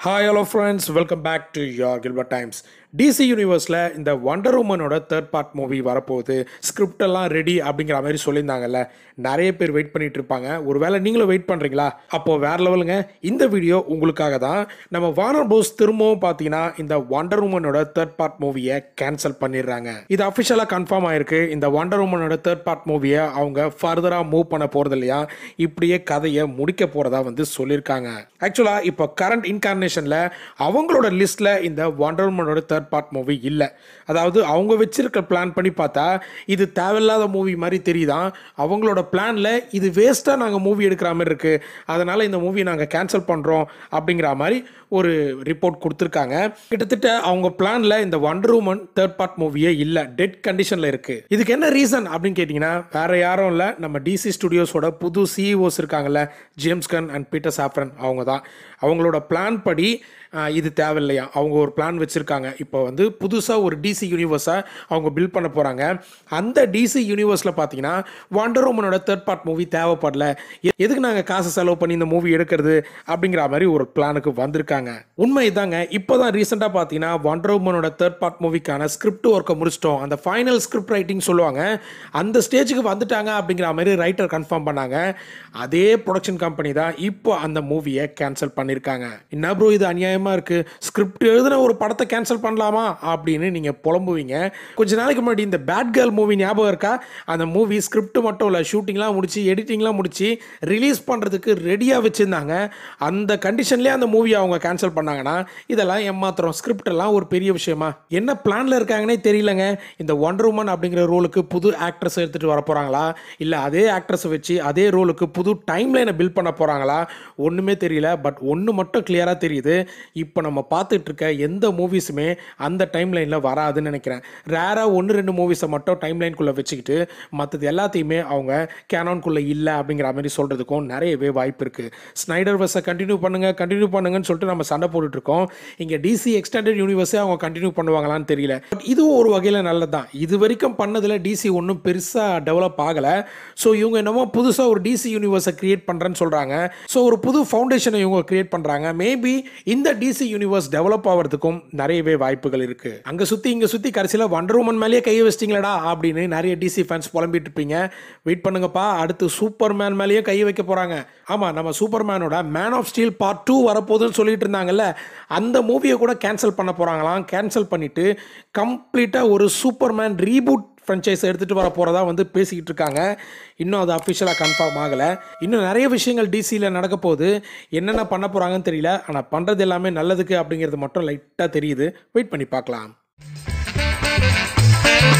hi hello friends welcome back to your Gilbert Times DC யூனிவர்ஸில் இந்த wonder உமனோட third part movie வரப்போகுது script எல்லாம் ரெடி அப்படிங்கிற மாதிரி சொல்லியிருந்தாங்கல்ல நிறைய பேர் வெயிட் பண்ணிட்டு இருப்பாங்க ஒருவேளை நீங்களும் வெயிட் பண்ணுறீங்களா அப்போது வேற லெவலுங்க இந்த வீடியோ உங்களுக்காக தான் நம்ம வானர் போஸ் திரும்பவும் பார்த்தீங்கன்னா இந்த வண்டர் உமனோட தேர்ட் பார்ட் மூவியை கேன்சல் பண்ணிடுறாங்க இது அஃபிஷியலாக கன்ஃபார்ம் ஆயிருக்கு இந்த வண்டர் உமனோட தேர்ட் பார்ட் மூவியை அவங்க ஃபர்தராக மூவ் பண்ண போகிறது இல்லையா இப்படியே கதையை முடிக்க போகிறதா வந்து சொல்லியிருக்காங்க ஆக்சுவலாக இப்போ கரண்ட் இன்கார்னேஷனில் அவங்களோட லிஸ்ட்டில் இந்த வண்டர் உமனோட தேர்ட் பார்ட் மூவி இல்லை அதாவது அவங்க வச்சிருக்க பிளான் பண்ணி பார்த்தா இது தேவையில்லாத மூவி மாதிரி தெரியுதான் அவங்களோட பிளானில் இது வேஸ்ட்டாக நாங்கள் மூவி எடுக்கிற மாதிரி இருக்குது அதனால் இந்த மூவியை நாங்கள் கேன்சல் பண்ணுறோம் அப்படிங்கிற மாதிரி ஒரு ரிப்போர்ட் கொடுத்துருக்காங்க கிட்டத்தட்ட அவங்க பிளானில் இந்த வண்டர் உமன் தேர்ட் பார்ட் மூவியே இல்லை டெட் கண்டிஷனில் இருக்குது இதுக்கு என்ன ரீசன் அப்படின்னு கேட்டிங்கன்னா வேற யாரும் இல்லை நம்ம டிசி ஸ்டுடியோஸோட புது சிஇஓஸ் இருக்காங்கல்ல James Gunn and Peter Safran அவங்க தான் அவங்களோட பிளான் படி ஆஹ், இது தேவையில்லையா அவங்க ஒரு பிளான் வச்சுருக்காங்க இப்போ வந்து புதுசாக ஒரு டிசி யூனிவர்ஸை அவங்க பில்ட் பண்ண போகிறாங்க அந்த டிசி யூனிவர்ஸில் பார்த்தீங்கன்னா வண்டர் உமனோட தேர்ட் பார்ட் மூவி தேவைப்படல எ- எதுக்கு நாங்கள் காசு செலவு பண்ணி இந்த மூவி எடுக்கிறது அப்படிங்கிற மாதிரி ஒரு பிளானுக்கு வந்திருக்காங்க உண்மை இதாங்க இப்போ தான் ரீசெண்டாக பார்த்தீங்கன்னா வண்டர் உமனோட தேர்ட் பார்ட் மூவிக்கான ஸ்கிரிப்ட் ஒர்க்கை முடிச்சிட்டோம் அந்த ஃபைனல் ஸ்கிரிப்ட் ரைட்டிங் சொல்லுவாங்க அந்த ஸ்டேஜுக்கு வந்துட்டாங்க அப்படிங்கிற மாதிரி ரைட்டர் கன்ஃபார்ம் பண்ணாங்க அதே ப்ரொடக்ஷன் கம்பெனி தான் இப்போ அந்த மூவியை கேன்சல் பண்ணியிருக்காங்க என்ன ப்ரோ இது அநியாயமாக இருக்குது ஸ்கிரிப்ட் எழுதின ஒரு படத்தை கேன்சல் பண்ணலாமா அப்படின்னு நீங்கள் புலம்புவீங்க கொஞ்ச நாளைக்கு முன்னாடி இந்த பேட் கேர்ள் மூவி ஞாபகம் இருக்கா அந்த மூவி ஸ்கிரிப்ட் மட்டும் இல்லை ஷூட்டிங்லாம் முடிச்சு எடிட்டிங்லாம் முடிச்சு ரிலீஸ் பண்ணுறதுக்கு ரெடியாக வச்சுருந்தாங்க அந்த கண்டிஷன்லேயே அந்த மூவியை அவங்க கேன்சல் பண்ணாங்கன்னா இதெல்லாம் ஏமாத்திரம் ஸ்கிரிப்ட் எல்லாம் ஒரு பெரிய விஷயமா என்ன பிளானில் இருக்காங்கன்னே தெரியலங்க இந்த ஒண்டர் உமன் அப்படிங்கிற ரோலுக்கு புது ஆக்ட்ரஸ் எடுத்துகிட்டு வர போகிறாங்களா இல்லை அதே ஆக்ட்ரஸை வச்சு அதே ரோலுக்கு புது டைம் லைனை பில்ட் பண்ண போகிறாங்களா ஒன்றுமே தெரியல பட் ஒன்று மட்டும் கிளியராக தெரியுது இப்போ நம்ம பார்த்துட்டு இருக்க எந்த மூவிஸுமே அந்த டைம் லைனில் வராதுன்னு நினைக்கிறேன் ரேராக ஒன்று ரெண்டு மூவிஸை மட்டும் டைம் லைனுக்குள்ளே வச்சுக்கிட்டு மற்றது எல்லாத்தையுமே அவங்க கேனான்குள்ளே இல்லை அப்படிங்கிற மாதிரி சொல்கிறதுக்கும் நிறையவே வாய்ப்பு இருக்குது ஸ்னைடர் வர்ஸை கண்டினியூ பண்ணுங்க கண்டினியூ பண்ணுங்கன்னு சொல்லிட்டு நம்ம சண்டை போட்டுட்டு இருக்கோம் இங்கே டிசி எக்ஸ்டெண்டட் யூனிவர்ஸே அவங்க கண்டினியூ பண்ணுவாங்களான்னு தெரியல பட் இதுவும் ஒரு வகையில் நல்லது தான் இது வரைக்கும் பண்ணதில் டிசி ஒன்றும் பெருசாக டெவலப் ஆகலை ஸோ இவங்க என்னமோ புதுசாக ஒரு டிசி யூனிவர்ஸை கிரியேட் பண்ணுறேன்னு சொல்கிறாங்க ஸோ ஒரு புது ஃபவுண்டேஷனை இவங்க கிரியேட் பண்ணுறாங்க மேபி இந்த டிசி யூனிவர்ஸ் டெவலப் ஆகிறதுக்கும் நிறையவே வாய்ப்புகள் இருக்குது அங்கே சுற்றி இங்கே சுற்றி கடைசியில் வண்டர் உமன் மேலேயே கையை வச்சிட்டிங்களடா அப்படின்னு நிறைய டிசி ஃபேன்ஸ் புலம்பிட்டு இருப்பீங்க வெயிட் பண்ணுங்கப்பா அடுத்து சூப்பர் மேன் மேலேயே கை வைக்க போகிறாங்க ஆமாம் நம்ம சூப்பர் மேனோட man of steel part two வரப்போகுதுன்னு சொல்லிட்டு இருந்தாங்கல்ல அந்த மூவியை கூட கேன்சல் பண்ண போகிறாங்களாம் கேன்சல் பண்ணிவிட்டு கம்ப்ளீட்டாக ஒரு சூப்பர் மேன் ரீபூட் ஃப்ரான்ச்சைஸ் எடுத்துகிட்டு வர போகிறதா வந்து பேசிக்கிட்டு இருக்காங்க இன்னும் அது அஃபிஷியலாக கன்ஃபார்ம் ஆகலை இன்னும் நிறைய விஷயங்கள் டிசியில் நடக்க போகுது என்னென்ன பண்ண போகிறாங்கன்னு தெரியல ஆனால் பண்ணுறது எல்லாமே நல்லதுக்கு அப்படிங்கிறது மட்டும் லைட்டாக தெரியுது வெயிட் பண்ணி பார்க்கலாம்